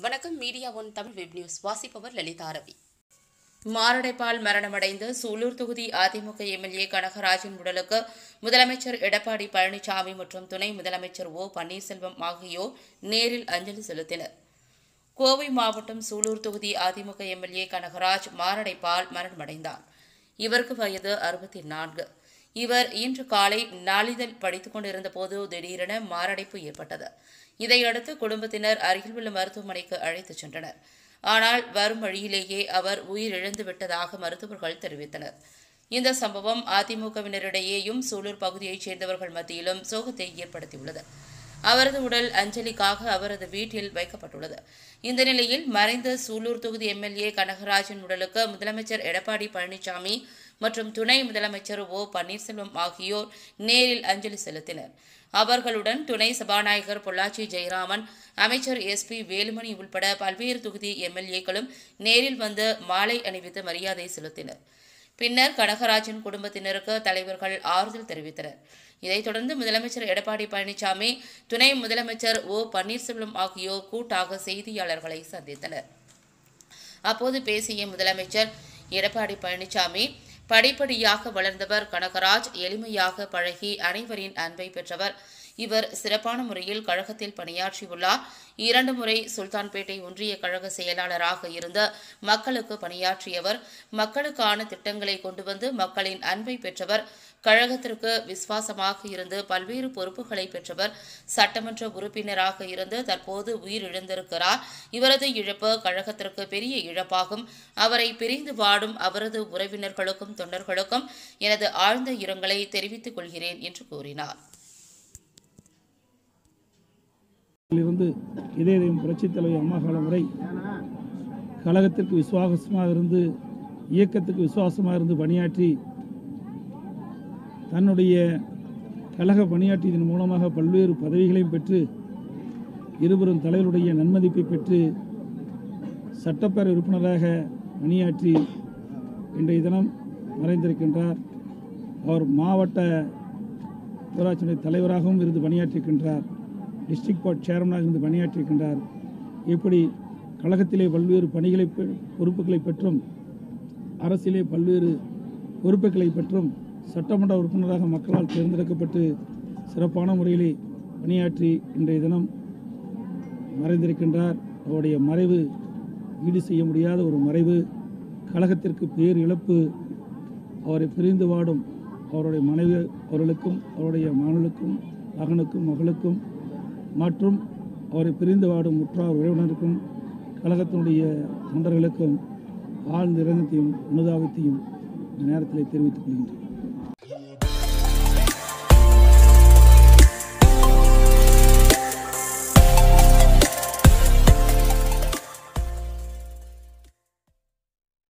வணக்கம் media one Tamil web news வாசிப்பவர் லலிதா ரவி மாரடைப்பால் மரணமடைந்த சூலூர் தொகுதி அதிமுக எம்எல்ஏ கனகராஜின் உடலுக்கு முதலமைச்சர் எடப்பாடி பழனிசாமி மற்றும் துணை முதலமைச்சர் ஓ பன்னீர்செல்வம் ஆகியோர் நேரில் அஞ்சலி செலுத்தினர் கோவை மாவட்டம் சூலூர் தொகுதி அதிமுக எம்எல்ஏ கனகராஜ் மாரடைப்பால் மரணமடைந்தார் இவருக்கு வயது அறுபத்தி நான்கு இவர் இன்று காலை நாளிதழ் படித்துக் கொண்டிருந்த போது திடீரென மாரடைப்பு ஏற்பட்டது இதையடுத்து குடும்பத்தினர் அருகில் உள்ள மருத்துவமனைக்கு அழைத்துச் சென்றனர் ஆனால் வரும் வழியிலேயே அவர் உயிரிழந்து விட்டதாக மருத்துவர்கள் தெரிவித்தனர் இந்த சம்பவம் அதிமுகவினரிடையேயும் சூலூர் பகுதியைச் சேர்ந்தவர்கள் மத்தியிலும் சோகத்தை ஏற்படுத்தியுள்ளது அவரது உடல் அஞ்சலிக்காக அவரது வீட்டில் வைக்கப்பட்டுள்ளது இந்த நிலையில் மறைந்த சூலூர் தொகுதி எம்எல்ஏ கனகராஜன் உடலுக்கு முதலமைச்சர் எடப்பாடி பழனிசாமி மற்றும் துணை முதலமைச்சர் ஓ பன்னீர்செல்வம் ஆகியோர் நேரில் அஞ்சலி செலுத்தினர் அவர்களுடன் துணை சபாநாயகர் பொள்ளாச்சி ஜெயராமன் அமைச்சர் எஸ் பி வேலுமணி உள்பட பல்வேறு தொகுதி எம்எல்ஏக்களும் நேரில் வந்து மாலை அணிவித்து மரியாதை செலுத்தினர் பின்னர் கனகராஜின் குடும்பத்தினருக்கு தலைவர்கள் ஆறுதல் தெரிவித்தனர் இதைத் தொடர்ந்து முதலமைச்சர் எடப்பாடி பழனிசாமி துணை முதலமைச்சர் ஓ பன்னீர்செல்வம் ஆகியோர் கூட்டாக செய்தியாளர்களை சந்தித்தனர் அப்போது பேசிய முதலமைச்சர் எடப்பாடி பழனிசாமி படிப்படியாக வளர்ந்தவர் கனகராஜ் எளிமையாக பழகி அனைவரின் அன்பை பெற்றவர் இவர் சிறப்பான முறையில் கழகத்தில் பணியாற்றியுள்ளார் இரண்டு முறை சுல்தான்பேட்டை ஒன்றிய கழக செயலாளராக இருந்த மக்களுக்கு பணியாற்றியவர் மக்களுக்கான திட்டங்களை கொண்டு வந்து மக்களின் அன்பை பெற்றவர் கழகத்திற்கு விசுவாசமாக இருந்து பல்வேறு பொறுப்புகளை பெற்றவர் சட்டமன்ற உறுப்பினராக இருந்து தற்போது உயிரிழந்திருக்கிறார் இவரது இழப்பு கழகத்திற்கு பெரிய இழப்பாகும் அவரை பிரிந்து வாடும் அவரது உறவினர்களுக்கும் தொண்டர்களுக்கும் எனது ஆழ்ந்த இரங்கலை தெரிவித்துக் கொள்கிறேன் என்று கூறினார் இருந்து இதயம் புரட்சித் தலைவர் அம்மா காலம் வரை கழகத்திற்கு விசுவாசமாக இருந்து இயக்கத்துக்கு விசுவாசமாக இருந்து பணியாற்றி தன்னுடைய கழக பணியாற்றியதன் மூலமாக பல்வேறு பதவிகளையும் பெற்று இருவரும் தலைவருடைய நன்மதிப்பை பெற்று சட்டப்பேரவை உறுப்பினராக பணியாற்றி இன்றைய தினம் மறைந்திருக்கின்றார் அவர் மாவட்ட ஊராட்சி தலைவராகவும் இருந்து பணியாற்றியிருக்கின்றார் டிஸ்ட்ரிக்ட் போர்ட் சேர்மனாக இருந்து பணியாற்றியிருக்கின்றார் இப்படி கழகத்திலே பல்வேறு பணிகளை பெ- பொறுப்புகளை பெற்றும் அரசிலே பல்வேறு பொறுப்புகளை பெற்றும் சட்டமன்ற உறுப்பினராக மக்களால் தேர்ந்தெடுக்கப்பட்டு சிறப்பான முறையிலே பணியாற்றி இன்றைய தினம் மறைந்திருக்கின்றார் அவருடைய மறைவு ஈடு செய்ய முடியாத ஒரு மறைவு கழகத்திற்கு பேர் இழப்பு அவரை பிரிந்து வாடும் அவருடைய மனைவி அவர்களுக்கும் அவருடைய மகனுக்கும் மகனுக்கும் மகளுக்கும் மற்றும் அவரை பிரிந்து வாடும் முற்றார் உறவினருக்கும் கழகத்தினுடைய தொண்டர்களுக்கும் ஆழ்ந்த இரங்கத்தையும் அனுதாபத்தையும் இந்த நேரத்தில் தெரிவித்துக் கொள்கின்றேன்